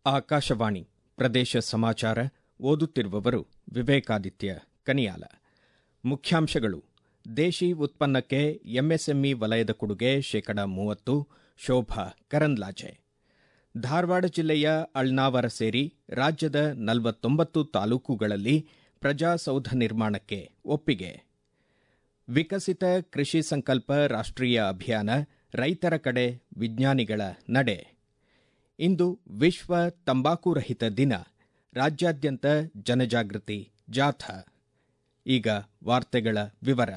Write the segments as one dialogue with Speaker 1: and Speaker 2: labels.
Speaker 1: ಆಕಾಶವಾಣಿ ಪ್ರದೇಶ ಸಮಾಚಾರ ಓದುತ್ತಿರುವವರು ವಿವೇಕಾದಿತ್ಯ ಕನಿಯಾಲ ಮುಖ್ಯಾಂಶಗಳು ದೇಶಿ ಉತ್ಪನ್ನಕ್ಕೆ ಎಂಎಸ್ಎಂಇ ವಲಯದ ಕೊಡುಗೆ ಶೇಕಡ ಮೂವತ್ತು ಶೋಭಾ ಕರಂದ್ಲಾಜೆ ಧಾರವಾಡ ಜಿಲ್ಲೆಯ ಅಳ್ನಾವರ ಸೇರಿ ರಾಜ್ಯದ ನಲವತ್ತೊಂಬತ್ತು ತಾಲೂಕುಗಳಲ್ಲಿ ಪ್ರಜಾಸೌಧ ನಿರ್ಮಾಣಕ್ಕೆ ಒಪ್ಪಿಗೆ ವಿಕಸಿತ ಕೃಷಿ ಸಂಕಲ್ಪ ರಾಷ್ಟ್ರೀಯ ಅಭಿಯಾನ ರೈತರ ಕಡೆ ವಿಜ್ಞಾನಿಗಳ ನಡೆ ಇಂದು ವಿಶ್ವ ತಂಬಾಕು ರಹಿತ ದಿನ ರಾಜ್ಯಾದ್ಯಂತ ಜನಜಾಗೃತಿ ಜಾಥಾ ಈಗ ವಾರ್ತೆಗಳ ವಿವರ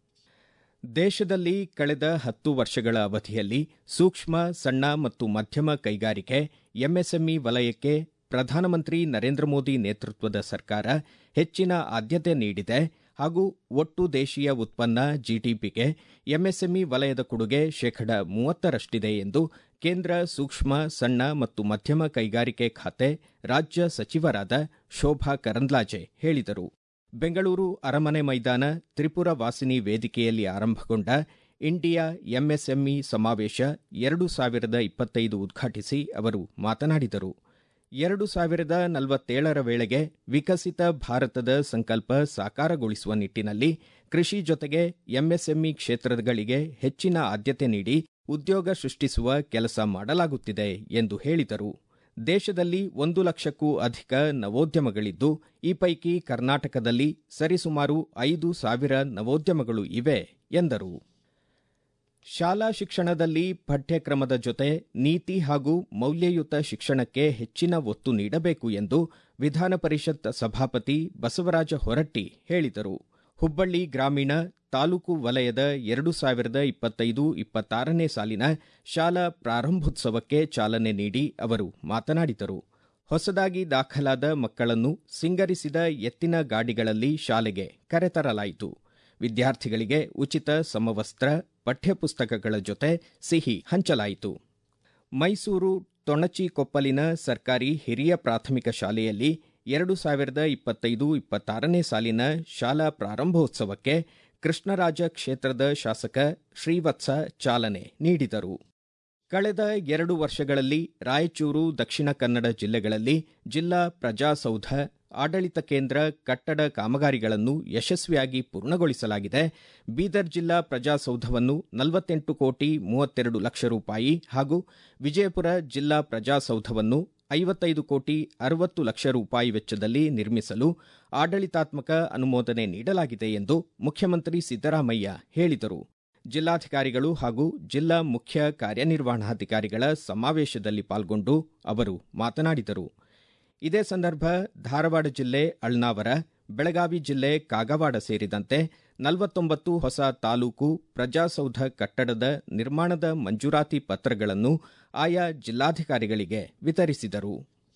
Speaker 1: ದೇಶದಲ್ಲಿ ಕಳೆದ ಹತ್ತು ವರ್ಷಗಳ ಅವಧಿಯಲ್ಲಿ ಸೂಕ್ಷ್ಮ ಸಣ್ಣ ಮತ್ತು ಮಧ್ಯಮ ಕೈಗಾರಿಕೆ ಎಂಎಸ್ಎಂಇ ವಲಯಕ್ಕೆ ಪ್ರಧಾನಮಂತ್ರಿ ನರೇಂದ್ರ ಮೋದಿ ನೇತೃತ್ವದ ಸರ್ಕಾರ ಹೆಚ್ಚಿನ ಆದ್ಯತೆ ನೀಡಿದೆ ಹಾಗೂ ಒಟ್ಟು ದೇಶೀಯ ಉತ್ಪನ್ನ ಜಿಡಿಪಿಗೆ ಎಂಎಸ್ಎಂಇ ವಲಯದ ಕೊಡುಗೆ ಶೇಕಡ ಮೂವತ್ತರಷ್ಟಿದೆ ಎಂದು ಕೇಂದ್ರ ಸೂಕ್ಷ್ಮ ಸಣ್ಣ ಮತ್ತು ಮಧ್ಯಮ ಕೈಗಾರಿಕೆ ಖಾತೆ ರಾಜ್ಯ ಸಚಿವರಾದ ಶೋಭಾ ಕರಂದ್ಲಾಜೆ ಹೇಳಿದರು ಬೆಂಗಳೂರು ಅರಮನೆ ಮೈದಾನ ತ್ರಿಪುರ ವಾಸಿನಿ ವೇದಿಕೆಯಲ್ಲಿ ಆರಂಭಗೊಂಡ ಇಂಡಿಯಾ ಎಂಎಸ್ಎಂಇ ಸಮಾವೇಶ ಎರಡು ಸಾವಿರದ ಇಪ್ಪತ್ತೈದು ಉದ್ಘಾಟಿಸಿ ಅವರು ಮಾತನಾಡಿದರು ಎರಡು ಸಾವಿರದ ನಲವತ್ತೇಳರ ವೇಳೆಗೆ ವಿಕಸಿತ ಭಾರತದ ಸಂಕಲ್ಪ ಸಾಕಾರಗೊಳಿಸುವ ನಿಟ್ಟಿನಲ್ಲಿ ಕೃಷಿ ಜೊತೆಗೆ ಎಂಎಸ್ಎಂಇ ಕ್ಷೇತ್ರಗಳಿಗೆ ಹೆಚ್ಚಿನ ಆದ್ಯತೆ ನೀಡಿ ಉದ್ಯೋಗ ಸೃಷ್ಟಿಸುವ ಕೆಲಸ ಮಾಡಲಾಗುತ್ತಿದೆ ಎಂದು ಹೇಳಿದರು ದೇಶದಲ್ಲಿ ಒಂದು ಲಕ್ಷಕ್ಕೂ ಅಧಿಕ ನವೋದ್ಯಮಗಳಿದ್ದು ಈ ಪೈಕಿ ಕರ್ನಾಟಕದಲ್ಲಿ ಸರಿಸುಮಾರು ಐದು ಸಾವಿರ ನವೋದ್ಯಮಗಳು ಇವೆ ಎಂದರು ಶಾಲಾ ಶಿಕ್ಷಣದಲ್ಲಿ ಪಠ್ಯಕ್ರಮದ ಜೊತೆ ನೀತಿ ಹಾಗೂ ಮೌಲ್ಯಯುತ ಶಿಕ್ಷಣಕ್ಕೆ ಹೆಚ್ಚಿನ ಒತ್ತು ನೀಡಬೇಕು ಎಂದು ವಿಧಾನ ಪರಿಷತ್ ಸಭಾಪತಿ ಬಸವರಾಜ ಹೊರಟ್ಟಿ ಹೇಳಿದರು ಹುಬ್ಬಳ್ಳಿ ಗ್ರಾಮೀಣ ತಾಲೂಕು ವಲಯದ ಎರಡು ಸಾವಿರದ ಇಪ್ಪತ್ತೈದು ಇಪ್ಪತ್ತಾರನೇ ಸಾಲಿನ ಶಾಲಾ ಪ್ರಾರಂಭೋತ್ಸವಕ್ಕೆ ಚಾಲನೆ ನೀಡಿ ಅವರು ಮಾತನಾಡಿದರು ಹೊಸದಾಗಿ ದಾಖಲಾದ ಮಕ್ಕಳನ್ನು ಸಿಂಗರಿಸಿದ ಎತ್ತಿನ ಗಾಡಿಗಳಲ್ಲಿ ಶಾಲೆಗೆ ಕರೆತರಲಾಯಿತು ವಿದ್ಯಾರ್ಥಿಗಳಿಗೆ ಉಚಿತ ಸಮವಸ್ತ್ರ ಪಠ್ಯಪುಸ್ತಕಗಳ ಜೊತೆ ಸಿಹಿ ಹಂಚಲಾಯಿತು ಮೈಸೂರು ತೊಣಚಿಕೊಪ್ಪಲಿನ ಸರ್ಕಾರಿ ಹಿರಿಯ ಪ್ರಾಥಮಿಕ ಶಾಲೆಯಲ್ಲಿ ಎರಡು ಸಾವಿರದ ಇಪ್ಪತ್ತೈದು ಇಪ್ಪತ್ತಾರನೇ ಸಾಲಿನ ಶಾಲಾ ಪ್ರಾರಂಭೋತ್ಸವಕ್ಕೆ ಕೃಷ್ಣರಾಜ ಕ್ಷೇತ್ರದ ಶಾಸಕ ಶ್ರೀವತ್ಸ ಚಾಲನೆ ನೀಡಿದರು ಕಳೆದ ಎರಡು ವರ್ಷಗಳಲ್ಲಿ ರಾಯಚೂರು ದಕ್ಷಿಣ ಕನ್ನಡ ಜಿಲ್ಲೆಗಳಲ್ಲಿ ಜಿಲ್ಲಾ ಪ್ರಜಾಸೌಧ ಆಡಳಿತ ಕೇಂದ್ರ ಕಟ್ಟಡ ಕಾಮಗಾರಿಗಳನ್ನು ಯಶಸ್ವಿಯಾಗಿ ಪೂರ್ಣಗೊಳಿಸಲಾಗಿದೆ ಬೀದರ್ ಜಿಲ್ಲಾ ಪ್ರಜಾಸೌಧವನ್ನು ನಲವತ್ತೆಂಟು ಕೋಟಿ ಮೂವತ್ತೆರಡು ಲಕ್ಷ ರೂಪಾಯಿ ಹಾಗೂ ವಿಜಯಪುರ ಜಿಲ್ಲಾ ಪ್ರಜಾಸೌಧವನ್ನು ಐವತ್ತೈದು ಕೋಟಿ ಅರವತ್ತು ಲಕ್ಷ ರೂಪಾಯಿ ವೆಚ್ಚದಲ್ಲಿ ನಿರ್ಮಿಸಲು ಆಡಳಿತಾತ್ಮಕ ಅನುಮೋದನೆ ನೀಡಲಾಗಿದೆ ಎಂದು ಮುಖ್ಯಮಂತ್ರಿ ಸಿದ್ದರಾಮಯ್ಯ ಹೇಳಿದರು ಜಿಲ್ಲಾಧಿಕಾರಿಗಳು ಹಾಗೂ ಜಿಲ್ಲಾ ಮುಖ್ಯ ಕಾರ್ಯನಿರ್ವಹಣಾಧಿಕಾರಿಗಳ ಸಮಾವೇಶದಲ್ಲಿ ಪಾಲ್ಗೊಂಡು ಅವರು ಮಾತನಾಡಿದರು ಇದೇ ಸಂದರ್ಭ ಧಾರವಾಡ ಜಿಲ್ಲೆ ಅಳ್ನಾವರ ಬೆಳಗಾವಿ ಜಿಲ್ಲೆ ಕಾಗವಾಡ ಸೇರಿದಂತೆ ನಲವತ್ತೊಂಬತ್ತು ಹೊಸ ತಾಲೂಕು ಪ್ರಜಾಸೌಧ ಕಟ್ಟಡದ ನಿರ್ಮಾಣದ ಮಂಜೂರಾತಿ ಪತ್ರಗಳನ್ನು ಆಯಾ ಜಿಲ್ಲಾಧಿಕಾರಿಗಳಿಗೆ ವಿತರಿಸಿದರು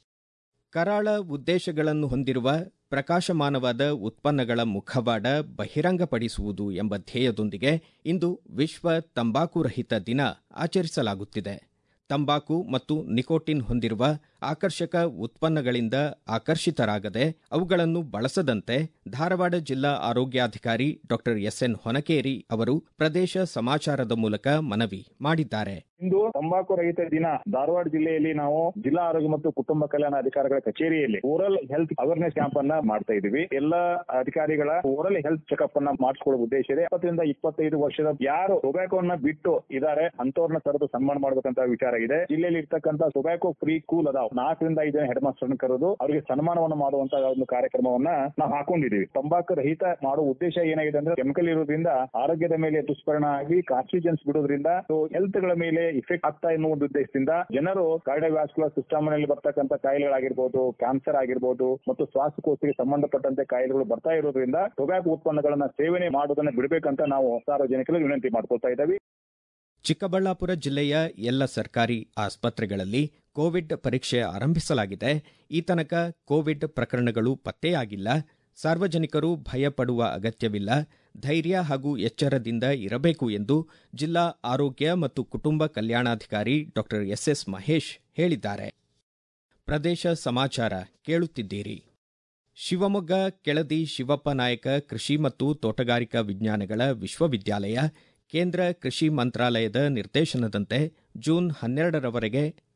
Speaker 1: ಕರಾಳ ಉದ್ದೇಶಗಳನ್ನು ಹೊಂದಿರುವ ಪ್ರಕಾಶಮಾನವಾದ ಉತ್ಪನ್ನಗಳ ಮುಖವಾಡ ಬಹಿರಂಗಪಡಿಸುವುದು ಎಂಬ ಧ್ಯೇಯದೊಂದಿಗೆ ಇಂದು ವಿಶ್ವ ತಂಬಾಕು ರಹಿತ ದಿನ ಆಚರಿಸಲಾಗುತ್ತಿದೆ ತಂಬಾಕು ಮತ್ತು ನಿಕೋಟಿನ್ ಹೊಂದಿರುವ ಆಕರ್ಷಕ ಉತ್ಪನ್ನಗಳಿಂದ ಆಕರ್ಷಿತರಾಗದೆ ಅವುಗಳನ್ನು ಬಳಸದಂತೆ ಧಾರವಾಡ ಜಿಲ್ಲಾ ಆರೋಗ್ಯಾಧಿಕಾರಿ ಡಾ ಎಸ್ಎನ್ ಹೊನಕೇರಿ ಅವರು ಪ್ರದೇಶ ಸಮಾಚಾರದ ಮೂಲಕ ಮನವಿ ಮಾಡಿದ್ದಾರೆ
Speaker 2: ಇಂದು ತಂಬಾಕು ರಹಿತ ದಿನ ಧಾರವಾಡ ಜಿಲ್ಲೆಯಲ್ಲಿ ನಾವು ಜಿಲ್ಲಾ ಆರೋಗ್ಯ ಮತ್ತು ಕುಟುಂಬ ಕಲ್ಯಾಣ ಅಧಿಕಾರಿಗಳ ಕಚೇರಿಯಲ್ಲಿ ಓರಲ್ ಹೆಲ್ತ್ ಅವೇರ್ನೆಸ್ ಕ್ಯಾಂಪ್ ಅನ್ನ ಮಾಡ್ತಾ ಇದೀವಿ ಎಲ್ಲ ಅಧಿಕಾರಿಗಳ ಓರಲ್ ಹೆಲ್ತ್ ಚೆಕಪ್ ಅನ್ನ ಮಾಡಿಸ್ಕೊಳ್ಳೋ ಉದ್ದೇಶ ಇದೆ ಇಪ್ಪತ್ತರಿಂದ ಇಪ್ಪತ್ತೈದು ವರ್ಷದ ಯಾರು ಟೊಬ್ಯಾಕೋನ ಬಿಟ್ಟು ಇದ್ದಾರೆ ಅಂತವ್ರನ್ನ ಕರೆದು ಸನ್ಮಾನ ಮಾಡಬೇಕಂತ ವಿಚಾರ ಇದೆ ಜಿಲ್ಲೆಯಲ್ಲಿ ಇರ್ತಕ್ಕಂಥ ಟೊಬ್ಯಾಕೋ ಫ್ರೀ ಕೂಲ್ ಅದಾವ ನಾಲ್ಕರಿಂದ ಐದು ಜನ ಹೆಡ್ ಮಾಸ್ಟರ್ ಕರೆದು ಅವರಿಗೆ ಸನ್ಮಾನವನ್ನು ಮಾಡುವಂತ ಒಂದು ಕಾರ್ಯಕ್ರಮವನ್ನ ನಾವು ಹಾಕೊಂಡಿದೀವಿ ತಂಬಾಕು ರಹಿತ ಮಾಡೋ ಉದ್ದೇಶ ಏನಾಗಿದೆ ಅಂದ್ರೆ ಕೆಮಿಕಲ್ ಇರೋದ್ರಿಂದ ಆರೋಗ್ಯದ ಮೇಲೆ ದುಷ್ಪರಿಣಾಮ ಆಗಿ ಕಾರ್ಸಿಜನ್ಸ್ ಬಿಡೋದ್ರಿಂದ ಹೆಲ್ತ್ ಗಳ ಮೇಲೆ ಇಫೆಕ್ಟ್ ಆಗ್ತಾ ಎನ್ನುವ ಒಂದು ಉದ್ದೇಶದಿಂದ ಜನರು ಕಾರ್ಡಿಯೋವ್ಯಾಸ್ಕುಲರ್ ಸಿಸ್ಟಮ್ ನಲ್ಲಿ ಬರ್ತಕ್ಕಂಥ ಕಾಯಿಲೆಗಳಾಗಿರ್ಬೋದು ಕ್ಯಾನ್ಸರ್ ಆಗಿರ್ಬೋದು ಮತ್ತು ಶ್ವಾಸಕೋಶಕ್ಕೆ ಸಂಬಂಧಪಟ್ಟಂತೆ ಕಾಯಿಲೆಗಳು ಬರ್ತಾ ಇರೋದ್ರಿಂದ ಟೊಬ್ಯಾಕೋ ಉತ್ಪನ್ನಗಳನ್ನ ಸೇವನೆ ಮಾಡೋದನ್ನ ಬಿಡಬೇಕಂತ ನಾವು ಸಾರ್ವಜನಿಕರಿಗೆ ವಿನಂತಿ ಮಾಡ್ಕೊಳ್ತಾ ಇದ್ದೀವಿ
Speaker 1: ಚಿಕ್ಕಬಳ್ಳಾಪುರ ಜಿಲ್ಲೆಯ ಎಲ್ಲ ಸರ್ಕಾರಿ ಆಸ್ಪತ್ರೆಗಳಲ್ಲಿ ಕೋವಿಡ್ ಪರೀಕ್ಷೆ ಆರಂಭಿಸಲಾಗಿದೆ ಈ ತನಕ ಕೋವಿಡ್ ಪ್ರಕರಣಗಳು ಪತ್ತೆಯಾಗಿಲ್ಲ ಸಾರ್ವಜನಿಕರು ಭಯಪಡುವ ಅಗತ್ಯವಿಲ್ಲ ಧೈರ್ಯ ಹಾಗೂ ಎಚ್ಚರದಿಂದ ಇರಬೇಕು ಎಂದು ಜಿಲ್ಲಾ ಆರೋಗ್ಯ ಮತ್ತು ಕುಟುಂಬ ಕಲ್ಯಾಣಾಧಿಕಾರಿ ಡಾ ಎಸ್ಎಸ್ ಮಹೇಶ್ ಹೇಳಿದ್ದಾರೆ ಪ್ರದೇಶ ಸಮಾಚಾರ ಕೇಳುತ್ತಿದ್ದೀರಿ ಶಿವಮೊಗ್ಗ ಕೆಳದಿ ಶಿವಪ್ಪ ನಾಯಕ ಕೃಷಿ ಮತ್ತು ತೋಟಗಾರಿಕಾ ವಿಜ್ಞಾನಗಳ ವಿಶ್ವವಿದ್ಯಾಲಯ ಕೇಂದ್ರ ಕೃಷಿ ಮಂತ್ರಾಲಯದ ನಿರ್ದೇಶನದಂತೆ ಜೂನ್ ಹನ್ನೆರಡರವರೆಗೆ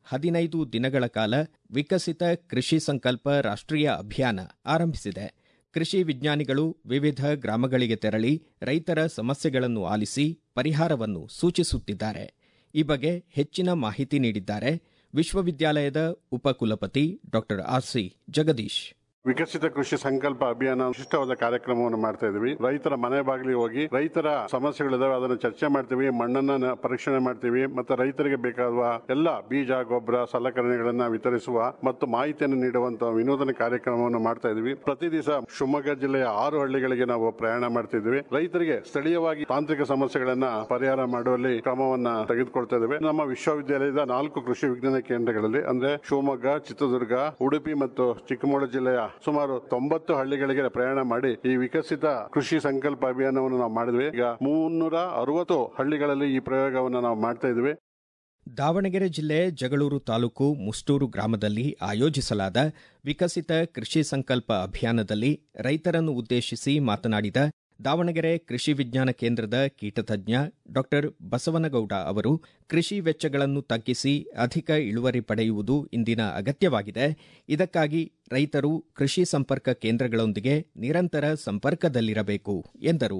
Speaker 1: ಹದಿನೈದು ದಿನಗಳ ಕಾಲ ವಿಕಸಿತ ಕೃಷಿ ಸಂಕಲ್ಪ ರಾಷ್ಟ್ರೀಯ ಅಭಿಯಾನ ಆರಂಭಿಸಿದೆ ಕೃಷಿ ವಿಜ್ಞಾನಿಗಳು ವಿವಿಧ ಗ್ರಾಮಗಳಿಗೆ ತೆರಳಿ ರೈತರ ಸಮಸ್ಯೆಗಳನ್ನು ಆಲಿಸಿ ಪರಿಹಾರವನ್ನು ಸೂಚಿಸುತ್ತಿದ್ದಾರೆ ಈ ಬಗ್ಗೆ ಹೆಚ್ಚಿನ ಮಾಹಿತಿ ನೀಡಿದ್ದಾರೆ ವಿಶ್ವವಿದ್ಯಾಲಯದ ಉಪಕುಲಪತಿ ಡಾ ಆರ್ಸಿ ಜಗದೀಶ್
Speaker 3: ವಿಕಸಿತ ಕೃಷಿ ಸಂಕಲ್ಪ ಅಭಿಯಾನ ವಿಶಿಷ್ಟವಾದ ಕಾರ್ಯಕ್ರಮವನ್ನು ಮಾಡ್ತಾ ಇದ್ವಿ ರೈತರ ಮನೆ ಬಾಗಿಲಿಗೆ ಹೋಗಿ ರೈತರ ಸಮಸ್ಯೆಗಳಿದಾವೆ ಅದನ್ನು ಚರ್ಚೆ ಮಾಡ್ತೀವಿ ಮಣ್ಣನ್ನ ನ- ಪರೀಕ್ಷಣೆ ಮಾಡ್ತೀವಿ ಮತ್ತೆ ರೈತರಿಗೆ ಬೇಕಾಗುವ ಎಲ್ಲ ಬೀಜ ಗೊಬ್ಬರ ಸಲಕರಣೆಗಳನ್ನ ವಿತರಿಸುವ ಮತ್ತು ಮಾಹಿತಿಯನ್ನು ನೀಡುವಂತಹ ವಿನೂತನ ಕಾರ್ಯಕ್ರಮವನ್ನು ಮಾಡ್ತಾ ಇದ್ವಿ ಪ್ರತಿ ದಿವಸ ಶಿವಮೊಗ್ಗ ಜಿಲ್ಲೆಯ ಆರು ಹಳ್ಳಿಗಳಿಗೆ ನಾವು ಪ್ರಯಾಣ ಮಾಡ್ತಿದ್ವಿ ರೈತರಿಗೆ ಸ್ಥಳೀಯವಾಗಿ ತಾಂತ್ರಿಕ ಸಮಸ್ಯೆಗಳನ್ನ ಪರಿಹಾರ ಮಾಡುವಲ್ಲಿ ಕ್ರಮವನ್ನ ತೆಗೆದುಕೊಳ್ತಾ ಇದ್ದೇವೆ ನಮ್ಮ ವಿಶ್ವವಿದ್ಯಾಲಯದ ನಾಲ್ಕು ಕೃಷಿ ವಿಜ್ಞಾನ ಕೇಂದ್ರಗಳಲ್ಲಿ ಅಂದ್ರೆ ಶಿವಮೊಗ್ಗ ಚಿತ್ರದುರ್ಗ ಉಡುಪಿ ಮತ್ತು ಚಿಕ್ಕಮಗಳೂರು ಜಿಲ್ಲೆಯ ಸುಮಾರು ತೊಂಬತ್ತು ಹಳ್ಳಿಗಳಿಗೆ ಪ್ರಯಾಣ ಮಾಡಿ ಈ ವಿಕಸಿತ ಕೃಷಿ ಸಂಕಲ್ಪ ಅಭಿಯಾನವನ್ನು ನಾವು ಮಾಡಿದ್ವಿ ಈಗ ಮುನ್ನೂರ ಅರವತ್ತು ಹಳ್ಳಿಗಳಲ್ಲಿ ಈ ಪ್ರಯೋಗವನ್ನು ನಾವು ಮಾಡ್ತಾ ಇದ್ವಿ
Speaker 1: ದಾವಣಗೆರೆ ಜಿಲ್ಲೆ ಜಗಳೂರು ತಾಲೂಕು ಮುಷ್ಟೂರು ಗ್ರಾಮದಲ್ಲಿ ಆಯೋಜಿಸಲಾದ ವಿಕಸಿತ ಕೃಷಿ ಸಂಕಲ್ಪ ಅಭಿಯಾನದಲ್ಲಿ ರೈತರನ್ನು ಉದ್ದೇಶಿಸಿ ಮಾತನಾಡಿದ ದಾವಣಗೆರೆ ಕೃಷಿ ವಿಜ್ಞಾನ ಕೇಂದ್ರದ ಕೀಟತಜ್ಞ ಡಾ ಬಸವನಗೌಡ ಅವರು ಕೃಷಿ ವೆಚ್ಚಗಳನ್ನು ತಗ್ಗಿಸಿ ಅಧಿಕ ಇಳುವರಿ ಪಡೆಯುವುದು ಇಂದಿನ ಅಗತ್ಯವಾಗಿದೆ ಇದಕ್ಕಾಗಿ ರೈತರು ಕೃಷಿ ಸಂಪರ್ಕ ಕೇಂದ್ರಗಳೊಂದಿಗೆ ನಿರಂತರ ಸಂಪರ್ಕದಲ್ಲಿರಬೇಕು ಎಂದರು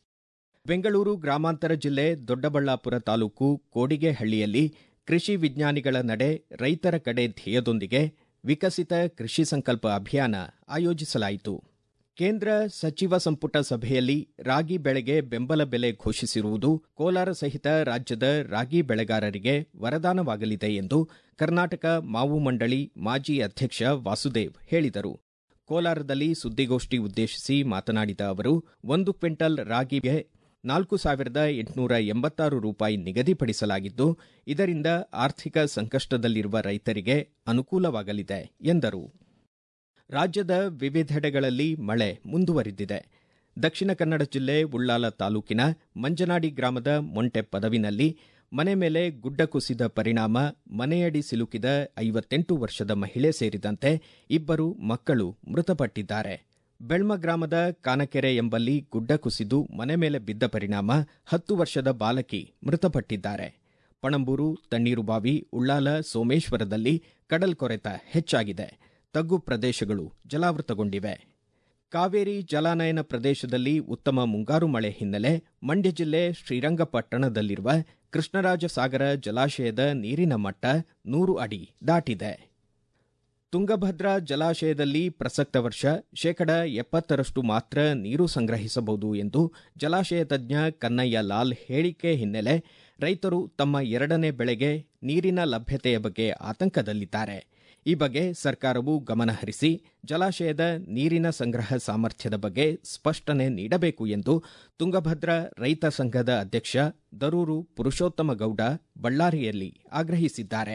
Speaker 1: ಬೆಂಗಳೂರು ಗ್ರಾಮಾಂತರ ಜಿಲ್ಲೆ ದೊಡ್ಡಬಳ್ಳಾಪುರ ತಾಲೂಕು ಕೋಡಿಗೆಹಳ್ಳಿಯಲ್ಲಿ ಕೃಷಿ ವಿಜ್ಞಾನಿಗಳ ನಡೆ ರೈತರ ಕಡೆ ಧ್ಯೇಯದೊಂದಿಗೆ ವಿಕಸಿತ ಕೃಷಿ ಸಂಕಲ್ಪ ಅಭಿಯಾನ ಆಯೋಜಿಸಲಾಯಿತು ಕೇಂದ್ರ ಸಚಿವ ಸಂಪುಟ ಸಭೆಯಲ್ಲಿ ರಾಗಿ ಬೆಳೆಗೆ ಬೆಂಬಲ ಬೆಲೆ ಘೋಷಿಸಿರುವುದು ಕೋಲಾರ ಸಹಿತ ರಾಜ್ಯದ ರಾಗಿ ಬೆಳೆಗಾರರಿಗೆ ವರದಾನವಾಗಲಿದೆ ಎಂದು ಕರ್ನಾಟಕ ಮಾವು ಮಂಡಳಿ ಮಾಜಿ ಅಧ್ಯಕ್ಷ ವಾಸುದೇವ್ ಹೇಳಿದರು ಕೋಲಾರದಲ್ಲಿ ಸುದ್ದಿಗೋಷ್ಠಿ ಉದ್ದೇಶಿಸಿ ಮಾತನಾಡಿದ ಅವರು ಒಂದು ಕ್ವಿಂಟಲ್ ರಾಗಿಗೆ ನಾಲ್ಕು ಸಾವಿರದ ಎಂಟುನೂರ ಎಂಬತ್ತಾರು ರೂಪಾಯಿ ನಿಗದಿಪಡಿಸಲಾಗಿದ್ದು ಇದರಿಂದ ಆರ್ಥಿಕ ಸಂಕಷ್ಟದಲ್ಲಿರುವ ರೈತರಿಗೆ ಅನುಕೂಲವಾಗಲಿದೆ ಎಂದರು ರಾಜ್ಯದ ವಿವಿಧೆಡೆಗಳಲ್ಲಿ ಮಳೆ ಮುಂದುವರಿದಿದೆ ದಕ್ಷಿಣ ಕನ್ನಡ ಜಿಲ್ಲೆ ಉಳ್ಳಾಲ ತಾಲೂಕಿನ ಮಂಜನಾಡಿ ಗ್ರಾಮದ ಮೊಂಟೆ ಪದವಿನಲ್ಲಿ ಮನೆ ಮೇಲೆ ಗುಡ್ಡ ಕುಸಿದ ಪರಿಣಾಮ ಮನೆಯಡಿ ಸಿಲುಕಿದ ಐವತ್ತೆಂಟು ವರ್ಷದ ಮಹಿಳೆ ಸೇರಿದಂತೆ ಇಬ್ಬರು ಮಕ್ಕಳು ಮೃತಪಟ್ಟಿದ್ದಾರೆ ಬೆಳ್ಮ ಗ್ರಾಮದ ಕಾನಕೆರೆ ಎಂಬಲ್ಲಿ ಗುಡ್ಡ ಕುಸಿದು ಮನೆ ಮೇಲೆ ಬಿದ್ದ ಪರಿಣಾಮ ಹತ್ತು ವರ್ಷದ ಬಾಲಕಿ ಮೃತಪಟ್ಟಿದ್ದಾರೆ ಪಣಂಬೂರು ತಣ್ಣೀರುಬಾವಿ ಉಳ್ಳಾಲ ಸೋಮೇಶ್ವರದಲ್ಲಿ ಕಡಲ್ಕೊರೆತ ಹೆಚ್ಚಾಗಿದೆ ತಗ್ಗು ಪ್ರದೇಶಗಳು ಜಲಾವೃತಗೊಂಡಿವೆ ಕಾವೇರಿ ಜಲಾನಯನ ಪ್ರದೇಶದಲ್ಲಿ ಉತ್ತಮ ಮುಂಗಾರು ಮಳೆ ಹಿನ್ನೆಲೆ ಮಂಡ್ಯ ಜಿಲ್ಲೆ ಶ್ರೀರಂಗಪಟ್ಟಣದಲ್ಲಿರುವ ಕೃಷ್ಣರಾಜ ಸಾಗರ ಜಲಾಶಯದ ನೀರಿನ ಮಟ್ಟ ನೂರು ಅಡಿ ದಾಟಿದೆ ತುಂಗಭದ್ರಾ ಜಲಾಶಯದಲ್ಲಿ ಪ್ರಸಕ್ತ ವರ್ಷ ಶೇಕಡ ಎಪ್ಪತ್ತರಷ್ಟು ಮಾತ್ರ ನೀರು ಸಂಗ್ರಹಿಸಬಹುದು ಎಂದು ಜಲಾಶಯ ತಜ್ಞ ಕನ್ನಯ್ಯ ಲಾಲ್ ಹೇಳಿಕೆ ಹಿನ್ನೆಲೆ ರೈತರು ತಮ್ಮ ಎರಡನೇ ಬೆಳೆಗೆ ನೀರಿನ ಲಭ್ಯತೆಯ ಬಗ್ಗೆ ಆತಂಕದಲ್ಲಿದ್ದಾರೆ ಈ ಬಗ್ಗೆ ಸರ್ಕಾರವು ಗಮನಹರಿಸಿ ಜಲಾಶಯದ ನೀರಿನ ಸಂಗ್ರಹ ಸಾಮರ್ಥ್ಯದ ಬಗ್ಗೆ ಸ್ಪಷ್ಟನೆ ನೀಡಬೇಕು ಎಂದು ತುಂಗಭದ್ರಾ ರೈತ ಸಂಘದ ಅಧ್ಯಕ್ಷ ದರೂರು ಪುರುಷೋತ್ತಮ ಗೌಡ ಬಳ್ಳಾರಿಯಲ್ಲಿ ಆಗ್ರಹಿಸಿದ್ದಾರೆ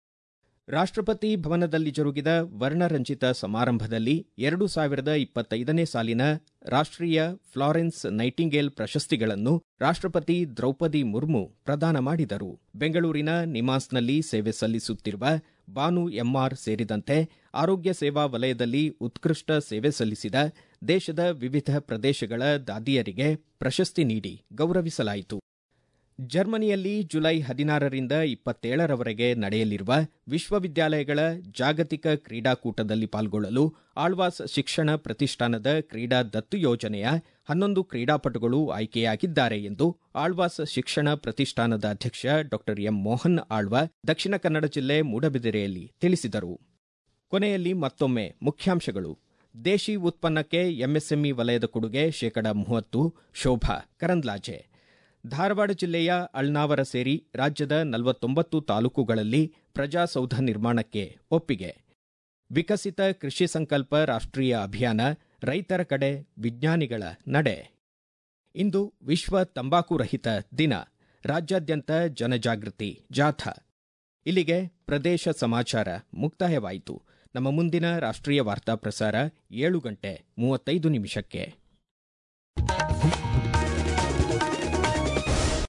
Speaker 1: ರಾಷ್ಟ್ರಪತಿ ಭವನದಲ್ಲಿ ಜರುಗಿದ ವರ್ಣರಂಜಿತ ಸಮಾರಂಭದಲ್ಲಿ ಎರಡು ಸಾವಿರದ ಇಪ್ಪತ್ತೈದನೇ ಸಾಲಿನ ರಾಷ್ಟ್ರೀಯ ಫ್ಲಾರೆನ್ಸ್ ನೈಟಿಂಗೇಲ್ ಪ್ರಶಸ್ತಿಗಳನ್ನು ರಾಷ್ಟ್ರಪತಿ ದ್ರೌಪದಿ ಮುರ್ಮು ಪ್ರದಾನ ಮಾಡಿದರು ಬೆಂಗಳೂರಿನ ನಿಮಾಸ್ನಲ್ಲಿ ಸೇವೆ ಸಲ್ಲಿಸುತ್ತಿರುವ ಬಾನು ಎಂಆರ್ ಸೇರಿದಂತೆ ಆರೋಗ್ಯ ಸೇವಾ ವಲಯದಲ್ಲಿ ಉತ್ಕೃಷ್ಟ ಸೇವೆ ಸಲ್ಲಿಸಿದ ದೇಶದ ವಿವಿಧ ಪ್ರದೇಶಗಳ ದಾದಿಯರಿಗೆ ಪ್ರಶಸ್ತಿ ನೀಡಿ ಗೌರವಿಸಲಾಯಿತು ಜರ್ಮನಿಯಲ್ಲಿ ಜುಲೈ ಹದಿನಾರರಿಂದ ಇಪ್ಪತ್ತೇಳರವರೆಗೆ ನಡೆಯಲಿರುವ ವಿಶ್ವವಿದ್ಯಾಲಯಗಳ ಜಾಗತಿಕ ಕ್ರೀಡಾಕೂಟದಲ್ಲಿ ಪಾಲ್ಗೊಳ್ಳಲು ಆಳ್ವಾಸ್ ಶಿಕ್ಷಣ ಪ್ರತಿಷ್ಠಾನದ ಕ್ರೀಡಾ ದತ್ತು ಯೋಜನೆಯ ಹನ್ನೊಂದು ಕ್ರೀಡಾಪಟುಗಳು ಆಯ್ಕೆಯಾಗಿದ್ದಾರೆ ಎಂದು ಆಳ್ವಾಸ್ ಶಿಕ್ಷಣ ಪ್ರತಿಷ್ಠಾನದ ಅಧ್ಯಕ್ಷ ಡಾ ಎಂ ಮೋಹನ್ ಆಳ್ವ ದಕ್ಷಿಣ ಕನ್ನಡ ಜಿಲ್ಲೆ ಮೂಡಬಿದಿರೆಯಲ್ಲಿ ತಿಳಿಸಿದರು ಕೊನೆಯಲ್ಲಿ ಮತ್ತೊಮ್ಮೆ ಮುಖ್ಯಾಂಶಗಳು ದೇಶಿ ಉತ್ಪನ್ನಕ್ಕೆ ಎಂಎಸ್ಎಂಇ ವಲಯದ ಕೊಡುಗೆ ಶೇಕಡ ಮೂವತ್ತು ಶೋಭಾ ಕರಂದ್ಲಾಜೆ ಧಾರವಾಡ ಜಿಲ್ಲೆಯ ಅಳ್ನಾವರ ಸೇರಿ ರಾಜ್ಯದ ನಲವತ್ತೊಂಬತ್ತು ತಾಲೂಕುಗಳಲ್ಲಿ ಪ್ರಜಾಸೌಧ ನಿರ್ಮಾಣಕ್ಕೆ ಒಪ್ಪಿಗೆ ವಿಕಸಿತ ಕೃಷಿ ಸಂಕಲ್ಪ ರಾಷ್ಟ್ರೀಯ ಅಭಿಯಾನ ರೈತರ ಕಡೆ ವಿಜ್ಞಾನಿಗಳ ನಡೆ ಇಂದು ವಿಶ್ವ ತಂಬಾಕು ರಹಿತ ದಿನ ರಾಜ್ಯಾದ್ಯಂತ ಜನಜಾಗೃತಿ ಜಾಥಾ ಇಲ್ಲಿಗೆ ಪ್ರದೇಶ ಸಮಾಚಾರ ಮುಕ್ತಾಯವಾಯಿತು ನಮ್ಮ ಮುಂದಿನ ರಾಷ್ಟ್ರೀಯ ವಾರ್ತಾ ಪ್ರಸಾರ ಏಳು ಗಂಟೆ ಮೂವತ್ತೈದು ನಿಮಿಷಕ್ಕೆ